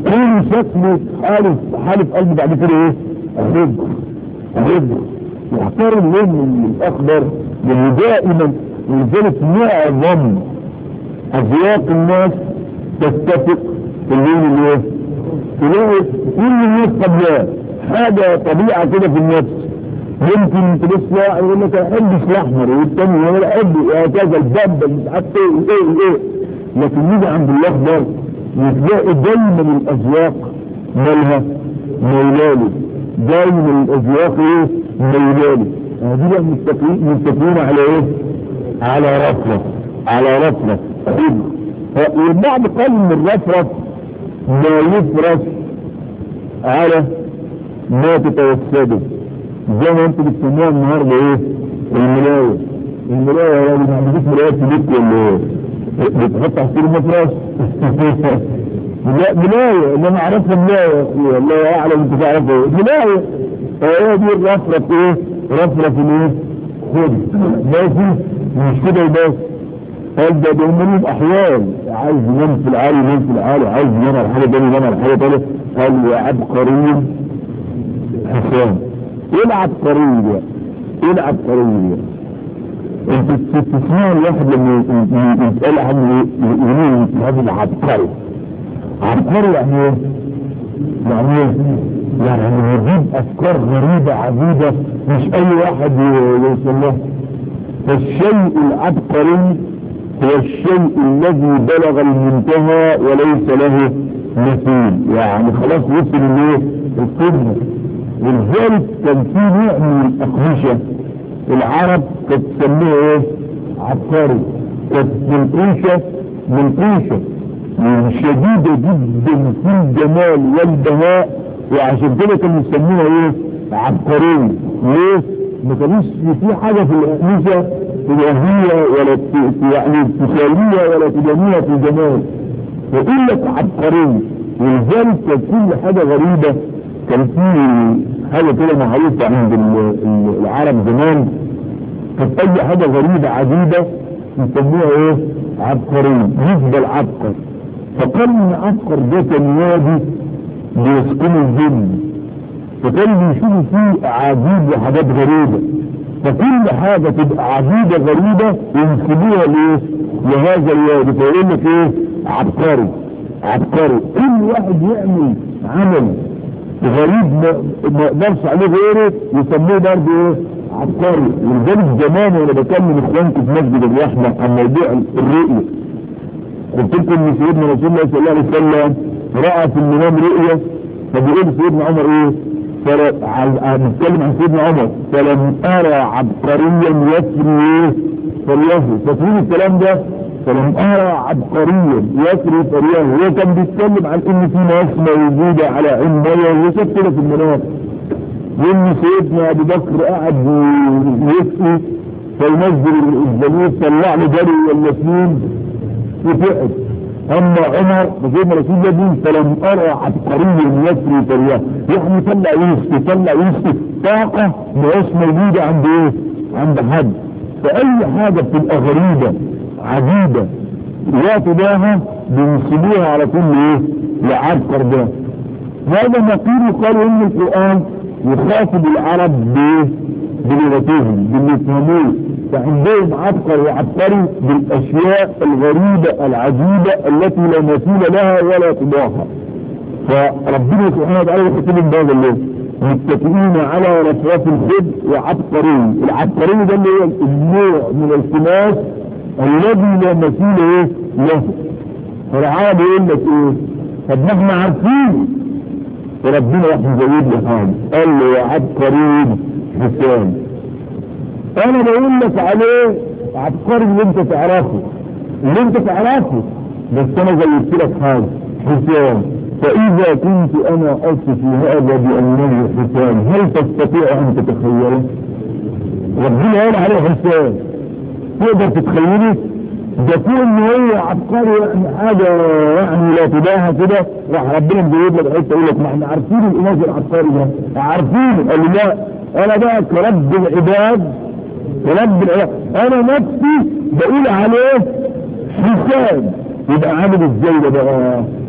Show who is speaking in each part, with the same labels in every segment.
Speaker 1: كل شكله حالف حالف قلبه بعد كده ايه الرد الرد يختار اللون من الاخضر لانه دائما ولذلك معظم اذواق الناس تتفق في اللون اللي ايه تلاقي كل الناس قبلها حاجة طبيعة كده في النفس ممكن تبص لا يقول لك انا احبش الاحمر والتاني يقول لك احب وهكذا الدبه مش عارف ايه ايه ايه لكن نيجي عند الاخضر تلاقي دايما الاذواق مالها ميلاله دايما الاذواق ايه ميلاله دي بقى متفقين متفقين على ايه؟ على رفرف على رفرف والبعض قال ان الرفرف ما يفرش على ما تتوسده زي ما انتوا بتسموها النهارده ايه الملاية الملاية يا راجل ما عندكوش ملايات في بيتكم ولا ايه بتحط تحت المفرش لا ملاية اللي انا اعرفها ملاية يا اخويا الله اعلم انت تعرفها ايه ملاية فهي دي الرفرف ايه رفرف الايه خد ماشي مش كده وبس قال ده ده هم احيان عايز ينام في العالي ينام في العالي عايز ينام على حاجه ثانيه ينام على حاجه ثانيه قال وعبقري حسام ايه العبقري ده؟ ايه العبقري ده؟ انت تسمع الواحد لما يتقال عنه يقولون هذا العبقري عبقري يعني ايه؟ يعني ايه؟ يعني يجيب افكار غريبه عجيبه مش اي واحد يوصل لها فالشيء العبقري هو الشيء الذي بلغ المنتهى وليس له مثيل يعني خلاص وصل الايه القمه ولذلك كان في نوع من الاقمشه العرب كانت تسميه ايه عبقري كانت منقوشه منقوشه شديده جدا في الجمال والبهاء وعشان كده كانوا يسموها ايه عبقريه ليه ما كانوش في حاجه في الاقمشه إلهية ولا يعني تساوية ولا تجانية في الجمال ويقول لك عبقرية ولذلك كانت كل حاجة غريبة كان في حاجة كده معروفة عند العرب زمان كانت أي حاجة غريبة عجيبة يسموها إيه؟ عبقرية يفضل عبقر فقال إن عبقر ده كان وادي بيسكنوا الجن فكانوا بيشوفوا فيه عجيب وحاجات غريبة فكل حاجة تبقى عجيبة غريبة ينسبوها ليه لهذا الوادي فيقول لك ايه عبقري عبقري كل واحد يعمل عمل غريب ما يقدرش عليه غيره يسموه برضه ايه عبقري ولذلك زمان وانا بكلم اخوانكم في مسجد الرحمة عن موضوع الرؤية قلت لكم ان سيدنا رسول الله صلى الله عليه وسلم رأى في المنام رؤية فبيقول سيدنا عمر ايه نتكلم عن سيدنا عمر فلم ارى عبقريا يسري فريه فاكرين الكلام ده فلم ارى عبقريا يسري فريه هو كان بيتكلم عن ان في ناس موجوده على عين ميه وشاف كده في المنام وان سيدنا ابو بكر قعد يسقي فينزل الزميل طلع له جري ولا اثنين وتقعد اما عمر بسيدنا رسول الله دين فلم ارى عبقريا يسري فرياه يعني طلع يسقي طلع يسقي طاقة مش موجودة عند ايه عند حد فاي حاجة بتبقى غريبة عجيبة لا تباهى بينسبوها على كل ايه لعبقر ده هذا ما قيل قالوا ان القرآن يخاطب العرب بايه بلغتهم باللي يفهموه فعندهم عبقر وعبقري بالاشياء الغريبة العجيبة التي لا مثيل لها ولا تضاهى فربنا سبحانه وتعالى يخاطبهم بهذا الليل متكئين على رفرف الخد وعبقري العبقري ده اللي هو النوع من التماس الذي لا مثيل ايه له فرعاه بيقول لك ايه طب ما احنا عارفين وربنا راح مزود له حاجه قال له يا عبقري حسام انا بقول لك عليه عبقري اللي انت تعرفه اللي انت تعرفه بس انا زودت لك حاجه حسام فاذا كنت انا اصف هذا بانه حسام هل تستطيع ان تتخيله ربنا قال عليه حسام تقدر تتخيله ده كون ان هو عبقري يعني حاجه يعني لا تباهى كده راح ربنا بيجيب لك حته يقول لك ما احنا عارفين الاناث العبقري ده عارفين قال لي لا انا بقى كرب العباد كرب العباد انا نفسي بقول عليه حساب يبقى عامل ازاي ده بقى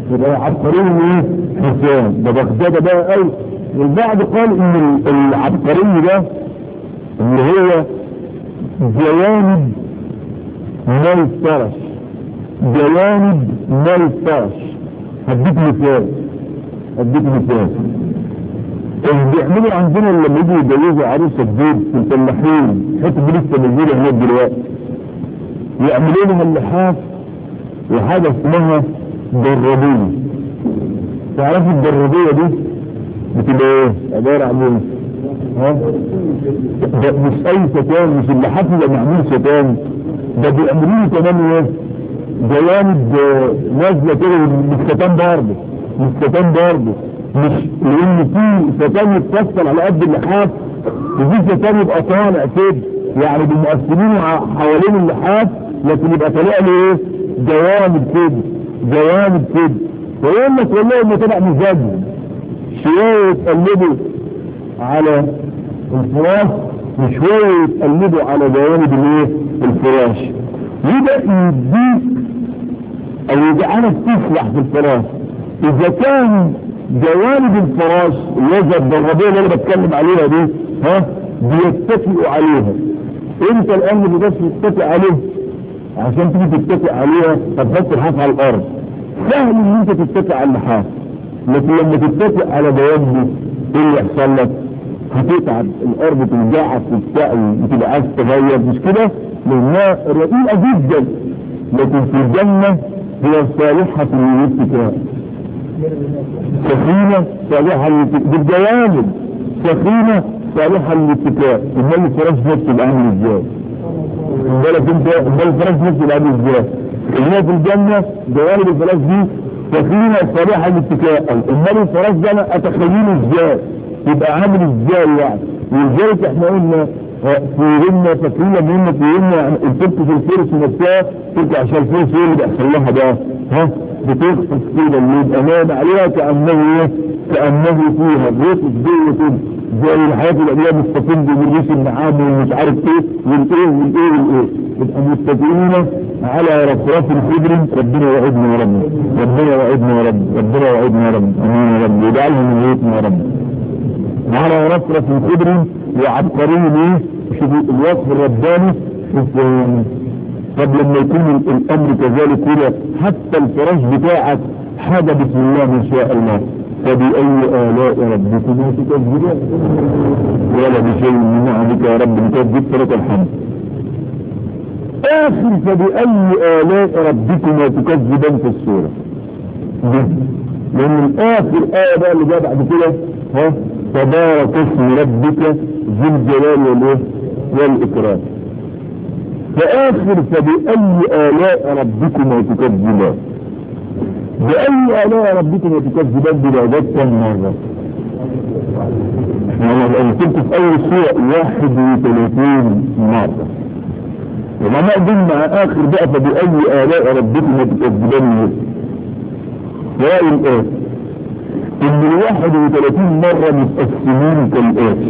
Speaker 1: يبقى عبقري ايه حسان ده بغداد بقى قوي والبعض قال ان العبقري ده اللي هو جوانب ما يفترش جوانب ما يفترش هديك مثال هديك مثال اللي بيعملوا عندنا لما يجوا يجوزوا عروسه جديد في الفلاحين حته دي لسه موجوده هناك دلوقتي يعملوا لها اللحاف وحاجه اسمها دربيه تعرفوا الدربيه دي بتبقى ايه؟ عباره عن ايه؟ ها؟ ده مش اي ستان مش اللحاف اللي معمول ستان ده بيعملوا له كمان ايه؟ جوانب نازله كده من الستان برضه من الستان برضه مش لان في ستان يتفصل على قد اللحاف وفي ستان يبقى طالع كده يعني بمؤثرين حوالين اللحاف لكن يبقى طالع له ايه جوانب كده جوانب كده ويقول لك والله ما طلع مزاجهم شويه يتقلبوا على الفراش وشويه يتقلبوا على جوانب الايه الفراش يبقى يديك او يجعلك تسرح في الفراش اذا كان جوانب الفراش اللي هي الضربيه اللي انا بتكلم عليها دي ها بيتكئوا عليها انت الان ما تقدرش تتكئ عليه عشان تيجي تتكئ عليها هتحط الحاف على الارض سهل ان انت تتكئ على اللحاف لكن لما تتكئ على جوانبه ايه اللي يحصل لك؟ هتتعب الارض توجعك وبتاع وتبقى عايز تغير مش كده؟ لانها رقيقه جدا لكن في الجنه هي صالحه للاتكاء سفينة صالحة بالجوانب سفينة صالحة للاتكاء امال الفراش نفسه يبقى عامل ازاي؟ بالك انت امال الفراش نفسه يبقى عامل ازاي؟ اللي في الجنة جوانب الفراش دي سفينة صالحة للاتكاء امال الفراش ده انا اتخيله ازاي؟ يبقى عامل ازاي يعني؟ ولذلك احنا قلنا فيهن فاكرين لما قلنا فيهن الست في الفرس نفسها ترجع عشان الفرس ايه اللي بيحصل لها ده؟ ها؟ بتغطس كده اللي يبقى نام عليها كأنه ايه كأنه فيها غطس جوه زي الحياة الأولياء مستقيم بالريش النعام ومش عارف ايه والايه والايه والايه يبقى مستقيمين على رفرف الخضر ربنا وعدنا يا رب ربنا وعدنا يا رب ربنا وعدنا يا رب امين يا رب يجعلها من بيوتنا يا رب على رفرف الخضر وعبقريين ايه شوفوا الوصف الرباني شوف طب لما يكون الامر كذلك كده حتى الفراش بتاعك حاجه بسم الله ما شاء الله فبأي آلاء ربكما تكذبان ولا بشيء من نعمك يا رب نكذب فلك الحمد آخر فبأي آلاء ربكما تكذبان في السورة لأن الآخر آية بقى اللي جاء بعد كده ها تبارك اسم ربك ذي الجلال والإيه والإكرام فآخر فبأي آلاء ربكما تكذبان بأي آلاء ربكما تكذبان بلادات كم مرة انا كنت في أول سورة 31 مرة وما نقدم مع آخر بقى فبأي آلاء ربكما تكذبان رأي الآن إن ال 31 مرة متقسمين كالآتي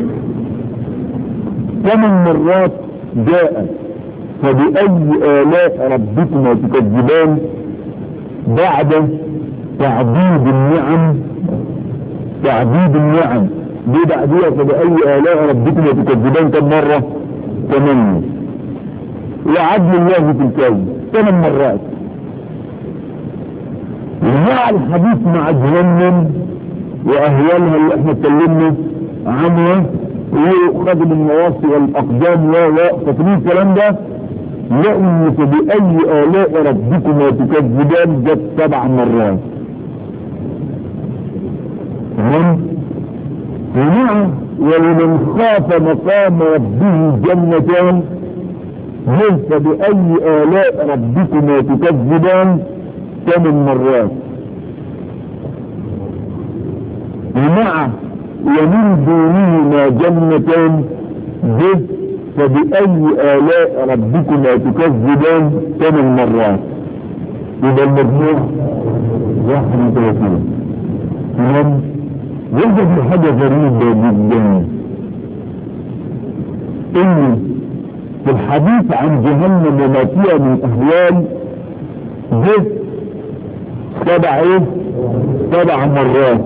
Speaker 1: ثمان مرات جاءت فبأي آلاء ربكما تكذبان بعد تعديد النعم تعديد النعم دي بعديها فبأي آلاء ربكما تكذبان كم مرة؟ ثمانية وعدل الله في الكون ثمان مرات ومع الحديث مع جهنم وأهوالها اللي احنا اتكلمنا عنها وخدم النواصي والأقدام و فاكرين الكلام ده لأن فبأي آلاء ربكما تكذبان جت سبع مرات تمام ومع ولمن خاف مقام ربه جنتان ليس بأي آلاء ربكما تكذبان ثمان مرات ومع ومن دونهما جنتان به فبأي آلاء ربكما تكذبان ثمان مرات يبقى المجموع 31 تمام وجد حاجة غريبة جدا ان في الحديث عن جهنم وما فيها من اهوال جه سبع ايه سبع مرات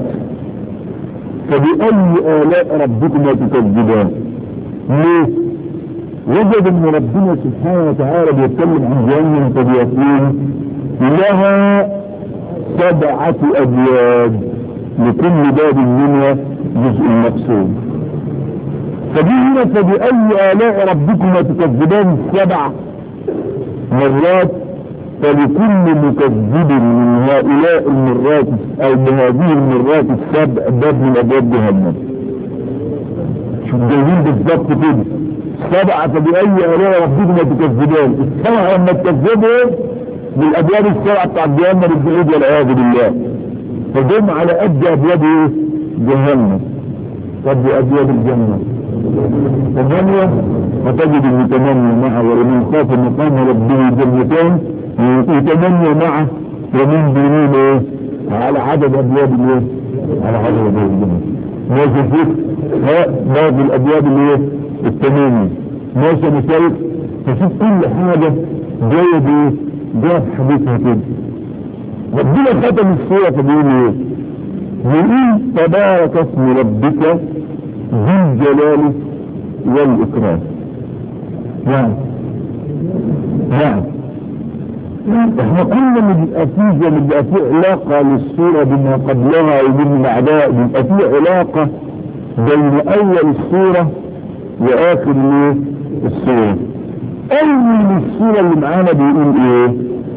Speaker 1: فبأي آلاء ربكما تكذبان ليه وجد ان ربنا سبحانه وتعالى بيتكلم عن جهنم فبيقول لها سبعة ابواب لكل باب منها جزء مقسوم فدي هنا فبأي آلاء ربكما تكذبان سبع مرات فلكل مكذب من هؤلاء المرات او بهذه المرات السبع باب من ابواب جهنم شوف جايين بالظبط كده سبعة فبأي آلاء ربكما تكذبان السبعة لما تكذبهم بالابواب السبعة بتاع جهنم البعيد والعياذ بالله فجم على قد ابواب ايه؟ جهنم قد ابواب الجنة ثمانية فتجد المتمنى معه ولمن خاف مقام ربه جنتان يتمنى معه ومن دونه ايه؟ على عدد ابواب الايه؟ على عدد ابواب الجنة ماشي فيك ها بعض الابواب الايه؟ الثمانية ماشي مسايك فشوف كل حاجة جاية بايه؟ جاية في حديثها كده ربنا ختم السورة فبيقول ايه؟ يقول تبارك اسم ربك ذي الجلال والإكرام نعم نعم احنا قلنا ان بيبقى فيه بيبقى فيه علاقة للسورة بما قبلها وبما بعدها بيبقى فيه علاقة بين اول السورة واخر ايه السورة اول السورة اللي معانا بيقول ايه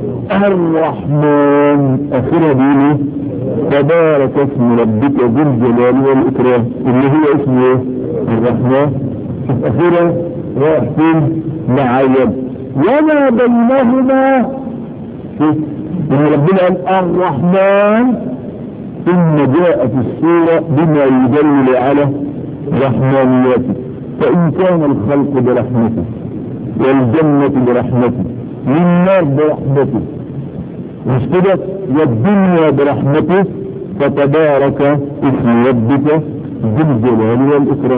Speaker 1: الرحمن اخرها بيقول ايه تبارك اسم ربك ذي الجلال والاكرام اللي هو اسمه ايه الرحمن شوف اخرها رايح فين معين وما بينهما شوف ان ربنا قال الرحمن ثم جاء في السورة بما يدل على رحمانيته فإن كان الخلق برحمته والجنة برحمته والنار برحمته مش كده والدنيا برحمته فتبارك اسم ربك ذي الجلال والإكرام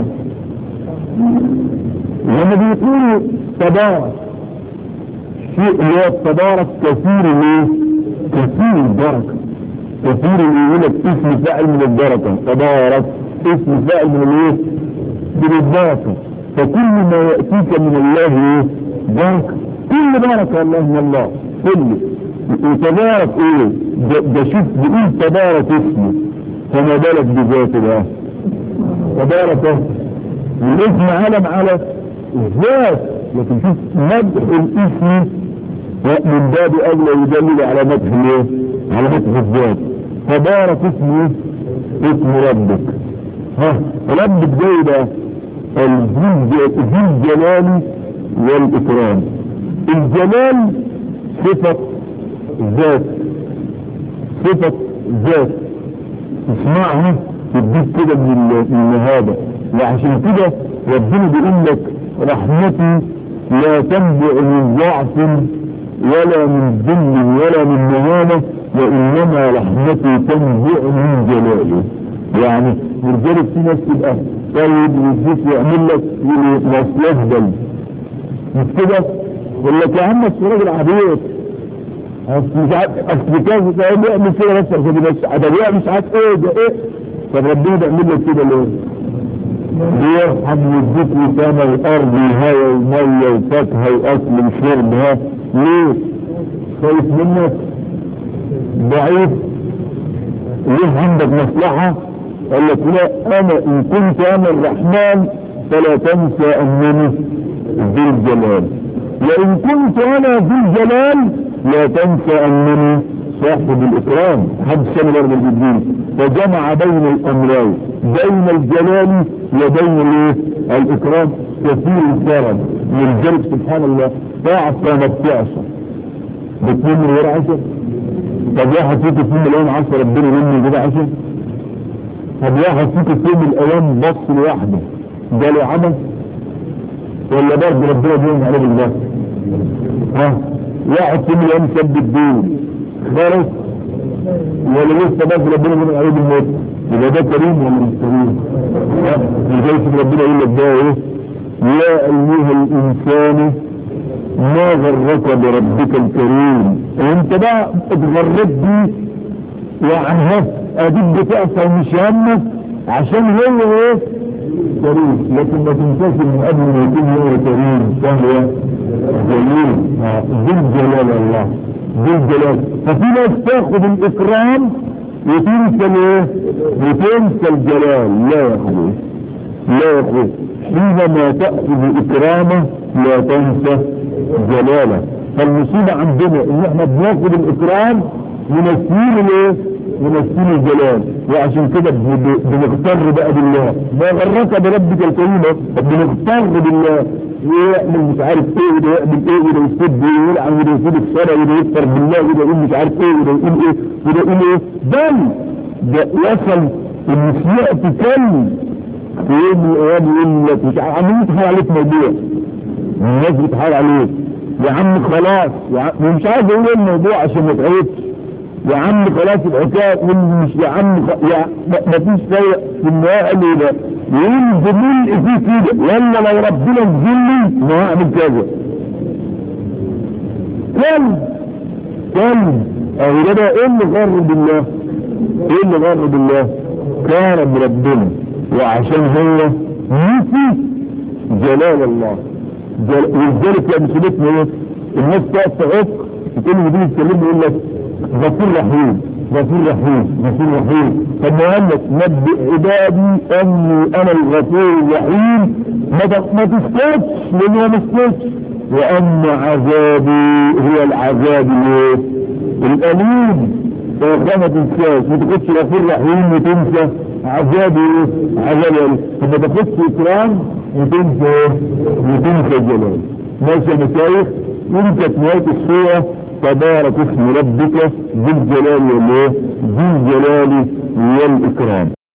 Speaker 1: لما بيقولوا تبارك شيء اللي هو التبارك كثير الايه؟ كثير البركة كثير اللي يقول لك اسم فاعل من البركة تبارك اسم فاعل من الايه؟ من البركة فكل ما يأتيك من الله ايه؟ بركة كل بركة الله من الله كله وتبارك ايه؟ ده, ده شوف بيقول تبارك اسمه فما بالك بذاته بقى تبارك الاسم علم على الذات لكن شوف مدح الاسم من باب اولى يدلل على مدح الايه؟ على مدح الذات تبارك اسمه اسم ربك ها ربك ده ده ذي الجلال والاكرام الجلال صفة ذات صفة ذات اسمعها تديك كده من النهابة وعشان كده ربنا بيقول لك رحمتي لا تنبع من ضعف ولا من ذل ولا من مهانة وإنما رحمتي تنبع من جلاله يعني لذلك في ناس تبقى طيب ويديك ويعمل لك مواصلات بل مش كده يقول لك يا عم اصل راجل عبيط اصل مش عارف اصل كذا ده بيعمل كده بس عشان بس ده بيعمل مش عارف ايه ده ايه طب ربنا بيعمل لك كده ليه؟ بيرحم ويديك وسامة وارض وهواء ومية وفاكهة واكل وشرب ها ليه؟ خايف منك ضعيف ليه عندك مصلحة قال لك لا انا ان كنت انا الرحمن فلا تنسى انني ذي الجلال وان كنت انا ذي الجلال لا تنسى انني صاحب الاكرام حد سنة برضه الدين فجمع بين الامرين بين الجلال وبين الايه الاكرام كثير الكرم من ذلك سبحان الله تعصى ما بتعصى بتنين من غير عشر طب واحد فيك في يوم الايام عصى ربنا مني كده عشر طب واحد فيك في يوم الايام بص لوحده ده له عمل ولا برضه ربنا بيوم عليه بالله ها واحد في يوم الايام سب الدين خالص ولا لسه بس ربنا بيوم عليه بالموت يبقى ده كريم ولا مش كريم؟ لذلك ربنا يقول لك ده ايه؟ يا ايها الانسان ما غرك بربك الكريم انت بقى اتغريت بيه يعني اديك بتأسى ومش همك عشان هو ايه كريم لكن ما تنساش ان قبل ما يكون هو كريم كان هو جليل ذي الجلال الله ذي الجلال ففي ناس تاخد الاكرام وتنسى الايه وتنسى الجلال لا يا اخوي لا يا اخوي حينما تأخذ اكرامه لا تنسى جلاله فالمصيبة عندنا ان احنا بناخد الاكرام ونسيل الايه ونسيل الجلال وعشان كده بنغتر بقى بالله ما غرك بربك الكريم بنغتر بالله ويعمل مش عارف ايه وده يعمل ايه وده يسد ايه ويلعن وده يسد الشرع وده يكفر بالله وده يقول مش عارف ايه وده يقول ايه وده يقول ايه بل ده وصل ان يأتي كلب في يوم من الايام يقول لك مش عارف عمالين يتحال عليك موضوع الناس بتحال عليك يا عم خلاص يا عم مش عايز اقول ايه الموضوع عشان ما تعيبش يا عم خلاص الحكايه مش يا عم خ... يا ما فيش شيء في النهايه قال لي ده ينزل لي فيه كده ولا لو ربنا نزل لي ما هعمل كذا كلب كلب اهو ده بقى ايه اللي غر بالله ايه اللي غر بالله كان بربنا وعشان هو نسي جلال الله جل... ولذلك يا مسؤوليتنا ايه الناس تقف تعق تقول لي دي تكلمني يقول لك غفور رحيم غفور رحيم غفور رحيم طب ما قال لك نبئ عبادي اني انا الغفور الرحيم ما ما تسكتش لان هو ما سكتش وان عذابي هو العذاب الايه الاليم فما تنساش ما تاخدش غفور رحيم وتنسى عذابي ايه عذابي الاليم فما تاخدش اكرام وتنسى وتنسى الجلال ماشي يا مشايخ انت نهايه الصوره تبارك اسم ربك ذي الجلال والايه ذي الجلال والإكرام